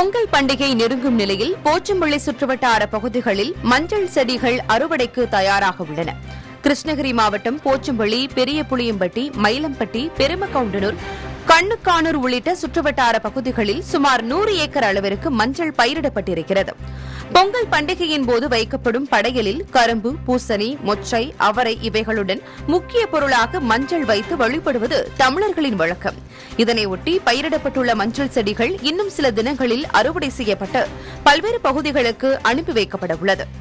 பொங்கல் பண்டிகை நெருங்கும் நிலையில் போச்சம்பள்ளி சுற்றுவட்டார பகுதிகளில் மஞ்சள் செடிகள் அறுவடைக்கு தயாராக உள்ளன கிருஷ்ணகிரி மாவட்டம் போச்சம்பள்ளி பெரிய புளியம்பட்டி மயிலம்பட்டி பெருமகவுண்டனூர் கண்ணுக்கானூர் உள்ளிட்ட சுற்றுவட்டார பகுதிகளில் சுமார் நூறு ஏக்கர் அளவிற்கு மஞ்சள் பயிரிடப்பட்டிருக்கிறது பொங்கல் பண்டிகையின் போது வைக்கப்படும் படையலில் கரும்பு பூசணி மொச்சை அவரை இவைகளுடன் முக்கிய பொருளாக மஞ்சள் வைத்து வழிபடுவது தமிழர்களின் வழக்கம் இதனையொட்டி பயிரிடப்பட்டுள்ள மஞ்சள் செடிகள் இன்னும் சில தினங்களில் அறுவடை செய்யப்பட்டு பல்வேறு பகுதிகளுக்கு அனுப்பி வைக்கப்பட உள்ளது